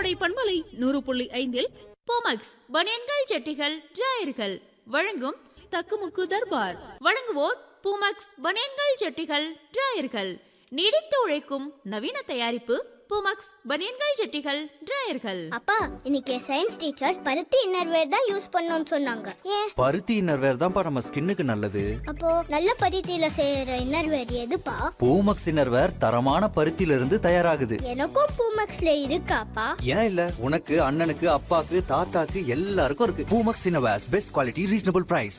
கோடை பண்பலை நூறு புள்ளி ஐந்தில் போமக்ஸ் பனியன்கள் ஜட்டிகள் டிராயர்கள் வழங்கும் தக்குமுக்கு தர்பார் வழங்குவோர் பூமக்ஸ் பனியன்கள் ஜட்டிகள் டிராயர்கள் நீடித்து உழைக்கும் நவீன தயாரிப்பு பூமக்ஸ் பனியன்கள் ஜட்டிகள் டிராயர்கள் அப்பா இன்னைக்கு சயின்ஸ் டீச்சர் பருத்தி இன்னர்வேர் தான் யூஸ் பண்ணணும்னு சொன்னாங்க ஏன் பருத்தி இன்னர்வேர் தான்ப்பா நம்ம ஸ்கின்னுக்கு நல்லது அப்போ நல்ல பருத்தியில செய்யற இன்னர்வேர் எதுப்பா பூமக்ஸ் இன்னர்வேர் தரமான பருத்தியில இருந்து தயாராகுது எனக்கும் பூமக்ஸ்ல இருக்காப்பா ஏன் இல்ல உனக்கு அண்ணனுக்கு அப்பாக்கு தாத்தாக்கு எல்லாருக்கும் இருக்கு Poomex innerwears best quality reasonable price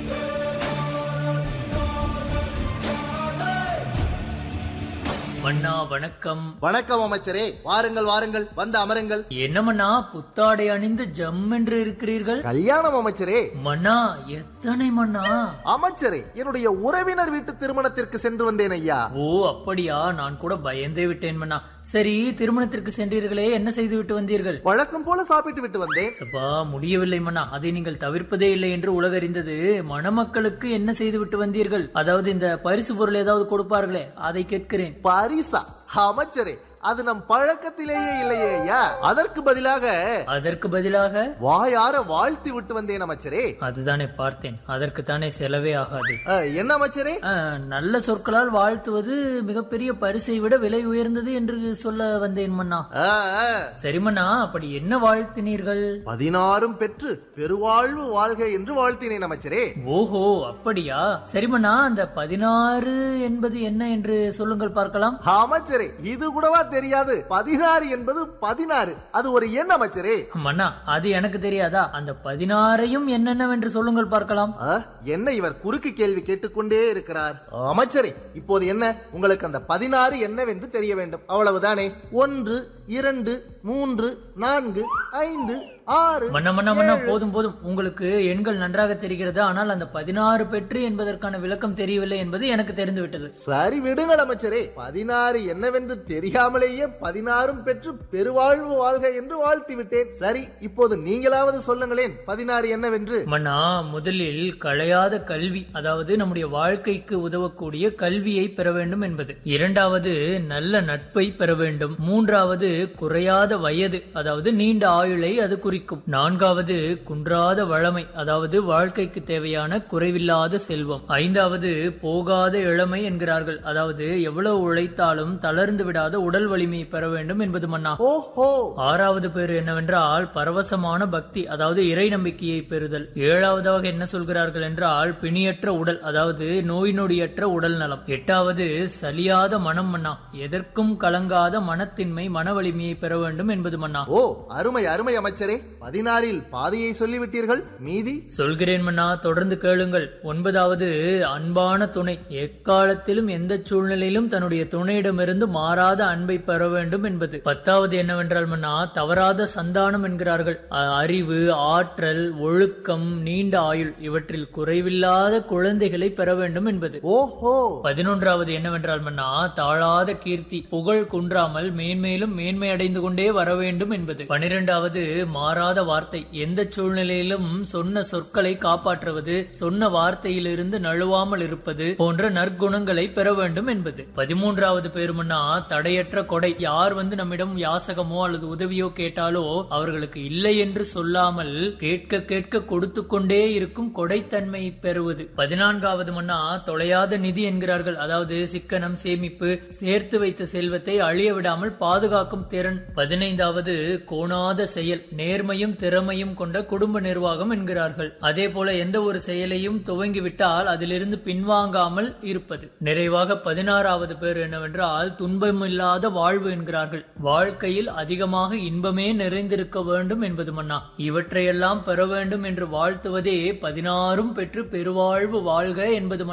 மன்னா வணக்கம் வணக்கம் அமைச்சரே வாருங்கள் வாருங்கள் வந்து அமருங்கள் என்ன மன்னா புத்தாடை அணிந்து ஜம் என்று இருக்கிறீர்கள் கல்யாணம் அமைச்சரே மன்னா எத்தனை மன்னா அமைச்சரே என்னுடைய உறவினர் வீட்டு திருமணத்திற்கு சென்று வந்தேன் ஐயா ஓ அப்படியா நான் கூட பயந்தே விட்டேன் மன்னா சரி திருமணத்திற்கு சென்றீர்களே என்ன செய்து விட்டு வந்தீர்கள் வழக்கம் போல சாப்பிட்டு விட்டு வந்தேன் சப்பா முடியவில்லை மன்னா அதை நீங்கள் தவிர்ப்பதே இல்லை என்று உலகறிந்தது மணமக்களுக்கு என்ன செய்து விட்டு வந்தீர்கள் அதாவது இந்த பரிசு பொருள் ஏதாவது கொடுப்பார்களே அதை கேட்கிறேன் பரிசா அமைச்சரே அது நம் பழக்கத்திலேயே இல்லையே ஐயா அதற்கு பதிலாக அதற்கு பதிலாக வாயார வாழ்த்தி விட்டு வந்தேன் அமைச்சரே அதுதானே பார்த்தேன் அதற்கு தானே செலவே ஆகாது அஹ், என்ன அமைச்சரே ஆஹ், நல்ல சொற்களால் வாழ்த்துவது மிகப்பெரிய பரிசை விட விலை உயர்ந்தது என்று சொல்ல வந்தேன் மன்னா அஹ், அஹ், சரி மன்னா அப்படி என்ன வாழ்த்தினீர்கள் பதினாறும் பெற்று பெருவாழ்வு வாழ்க என்று வாழ்த்தினேன் அமைச்சரே ஓஹோ அப்படியா சரி மன்னா அந்த பதினாறு என்பது என்ன என்று சொல்லுங்கள் பார்க்கலாம் அமைச்சரே இது கூடவா தெரியாது பதினாறு என்பது பதினாறு அது ஒரு எண் அமைச்சரே மன்னா அது எனக்கு தெரியாதா அந்த பதினாறையும் என்னென்னவென்று சொல்லுங்கள் பார்க்கலாம் ஆ, என்ன இவர் குறுக்கு கேள்வி கேட்டுக்கொண்டே இருக்கிறார் அமைச்சரே இப்போது என்ன உங்களுக்கு அந்த பதினாறு என்னவென்று தெரிய வேண்டும் அவ்வளவுதானே ஒன்று இரண்டு மூன்று நான்கு ஐந்து ஆறு மன்னா மன்னா மன்னா ஏழு. போதும் போதும் உங்களுக்கு எண்கள் நன்றாக தெரிகிறது ஆனால் அந்த பதினாறு பெற்று என்பதற்கான விளக்கம் தெரியவில்லை என்பது எனக்கு தெரிந்து விட்டது சரி விடுங்கள் அமைச்சரே பதினாறு என்னவென்று தெரியாமலேயே பதினாறும் பெற்று பெருவாழ்வு வாழ்க என்று வாழ்த்தி விட்டேன் சரி இப்போது நீங்களாவது சொல்லுங்களேன் பதினாறு என்னவென்று மன்னா முதலில் களையாத கல்வி அதாவது நம்முடைய வாழ்க்கைக்கு உதவக்கூடிய கல்வியை பெற வேண்டும் என்பது இரண்டாவது நல்ல நட்பை பெற வேண்டும் மூன்றாவது குறையாத வயது அதாவது நீண்ட ஆயுளை அது குறிக்கும் நான்காவது குன்றாத வளமை அதாவது வாழ்க்கைக்கு தேவையான குறைவில்லாத செல்வம் ஐந்தாவது போகாத இளமை என்கிறார்கள் அதாவது எவ்வளவு உழைத்தாலும் தளர்ந்து விடாத உடல் வலிமையை பெற வேண்டும் என்பது மன்னா ஓஹோ ஆறாவது பேர் என்னவென்றால் பரவசமான பக்தி அதாவது இறை நம்பிக்கையை பெறுதல் ஏழாவதாக என்ன சொல்கிறார்கள் என்றால் பிணியற்ற உடல் அதாவது நோய் நொடியற்ற உடல் நலம் எட்டாவது சலியாத மனம் மன்னா எதற்கும் கலங்காத மனத்தின்மை மன வலிமையை பெற வேண்டும் என்பது மன்னா ஓ அருமை அருமை அமைச்சரே பதினாறில் பாதியை சொல்லிவிட்டீர்கள் மீதி சொல்கிறேன் மன்னா தொடர்ந்து கேளுங்கள் ஒன்பதாவது அன்பான துணை எக்காலத்திலும் எந்த சூழ்நிலையிலும் தன்னுடைய துணையிடமிருந்து மாறாத அன்பை பெற வேண்டும் என்பது பத்தாவது என்னவென்றால் மன்னா தவறாத சந்தானம் என்கிறார்கள் அ- அறிவு ஆற்றல் ஒழுக்கம் நீண்ட ஆயுள் இவற்றில் குறைவில்லாத குழந்தைகளை பெற வேண்டும் என்பது ஓஹோ பதினொன்றாவது என்னவென்றால் மன்னா தாழாத கீர்த்தி புகழ் குன்றாமல் மேன்மேலும் மேன்மை அடைந்து கொண்டே வர வேண்டும் என்பது பனிரெண்டாவது மாறாத வார்த்தை எந்த சூழ்நிலையிலும் சொன்ன சொற்களை காப்பாற்றுவது சொன்ன வார்த்தையிலிருந்து நழுவாமல் இருப்பது போன்ற நற்குணங்களை பெற வேண்டும் என்பது பதிமூன்றாவது பேருமன்னா தடையற்ற கொடை யார் வந்து நம்மிடம் யாசகமோ அல்லது உதவியோ கேட்டாலோ அவர்களுக்கு இல்லை என்று சொல்லாமல் கேட்க கேட்க கொடுத்து கொண்டே இருக்கும் கொடைத்தன்மை பெறுவது பதினான்காவது மன்னா தொலையாத நிதி என்கிறார்கள் அதாவது சிக்கனம் சேமிப்பு சேர்த்து வைத்த செல்வத்தை அழிய விடாமல் பாதுகாக்கும் திறன் பதினைந்தாவது கோணாத செயல் நேர்மையும் திறமையும் கொண்ட குடும்ப நிர்வாகம் என்கிறார்கள் அதே போல எந்த ஒரு செயலையும் துவங்கிவிட்டால் அதிலிருந்து பின்வாங்காமல் இருப்பது நிறைவாக பதினாறாவது பேர் என்னவென்றால் துன்பமில்லாத வாழ்வு என்கிறார்கள் வாழ்க்கையில் அதிகமாக இன்பமே நிறைந்திருக்க வேண்டும் என்பது மன்னா இவற்றையெல்லாம் பெற வேண்டும் என்று வாழ்த்துவதே பதினாறும் பெற்று பெருவாழ்வு வாழ்க என்பது மன்னா